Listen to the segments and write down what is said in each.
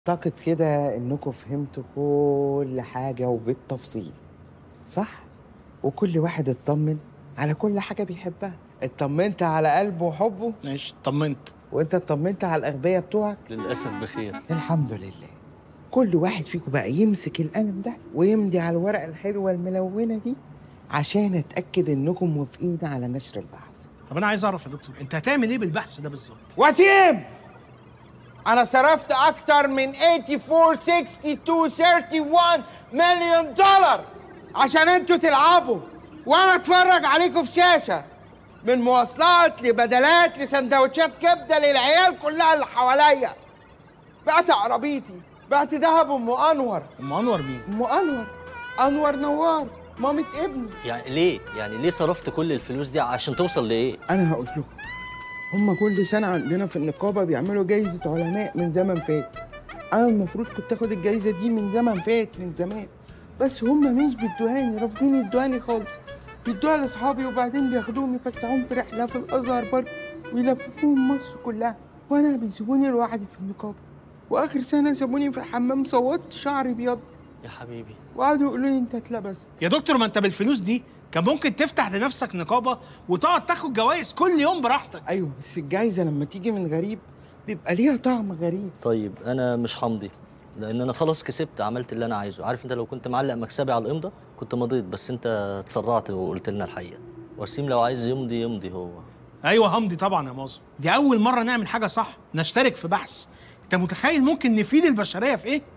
اعتقد كده انكم فهمتوا كل حاجة وبالتفصيل صح؟ وكل واحد اطمن على كل حاجة بيحبها اطمنت على قلبه وحبه ماشي طمنت وانت اطمنت على الأغبياء بتوعك للأسف بخير الحمد لله كل واحد فيكم بقى يمسك القلم ده ويمضي على الورقة الحلوة الملونة دي عشان اتأكد انكم موافقين على نشر البحث طب انا عايز اعرف يا دكتور انت هتعمل ايه بالبحث ده بالظبط وسيم انا صرفت اكتر من 84 62 31 مليون دولار عشان انتوا تلعبوا وانا اتفرج عليكم في شاشه من مواصلات لبدلات لسندوتشات كبده للعيال كلها اللي حواليا بعت عربيتي بعت دهب ام انور ام انور مين ام انور انور نوار مامة ابني يعني ليه؟ يعني ليه صرفت كل الفلوس دي عشان توصل لإيه؟ انا هقول لكم هما كل سنه عندنا في النقابه بيعملوا جايزه علماء من زمن فات انا المفروض كنت اخد الجايزه دي من زمن فات من زمان بس هما مش بيدوهاني رافضين يدوهاني خالص بيدوها لاصحابي وبعدين بياخدوهم يفسحوهم في رحله في الازهر برضه ويلففوهم مصر كلها وانا بيسيبوني لوحدي في النقابه واخر سنه سابوني في الحمام صوتت شعري ابيض يا حبيبي وقعدوا يقولوا لي انت اتلبست يا دكتور ما انت بالفلوس دي كان ممكن تفتح لنفسك نقابه وتقعد تاخد جوائز كل يوم براحتك ايوه بس الجايزه لما تيجي من غريب بيبقى ليها طعم غريب طيب أنا مش همضي لأن أنا خلاص كسبت عملت اللي أنا عايزه عارف أنت لو كنت معلق مكسبي على الإمضة كنت مضيت بس أنت اتسرعت وقلت لنا الحقيقة وسيم لو عايز يمضي يمضي هو ايوه همضي طبعا يا مازو دي اول مره نعمل حاجه صح نشترك في بحث انت متخيل ممكن نفيد البشريه في ايه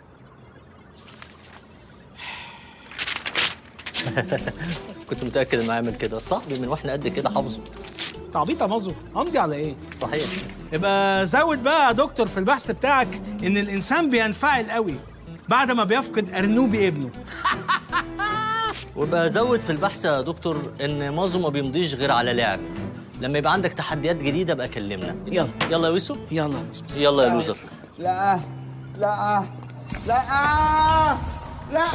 كنت متأكد إنه هيعمل كده صاحبي من وإحنا قد كده حافظه تعبيط يا مازو همضي على ايه صحيح يبقى زود بقى يا دكتور في البحث بتاعك ان الانسان بينفعل قوي بعد ما بيفقد ارنوبي ابنه ويبقى زود في البحث يا دكتور إن مازو ما بيمضيش غير على لعب لما يبقى عندك تحديات جديدة بقى كلمنا يلا. يلا يا يوسف يلا بس بس يلا يا لوزر لا لا لا لا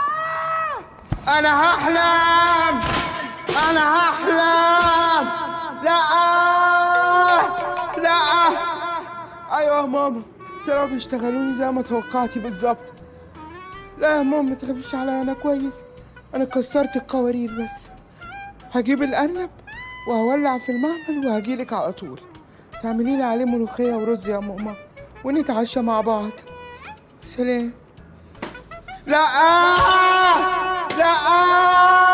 انا هحلم انا هحلم لا لا ايوه يا ماما طلعوا بيشتغلوني زي ما توقعتي بالظبط لا يا ماما ما تخافيش عليا انا كويس انا كسرت القوارير بس هجيب الارنب وهولع في المعمل وهجيلك على طول تعملي لي عليه ملوخيه ورز يا ماما ونتعشى مع بعض سلام لا لا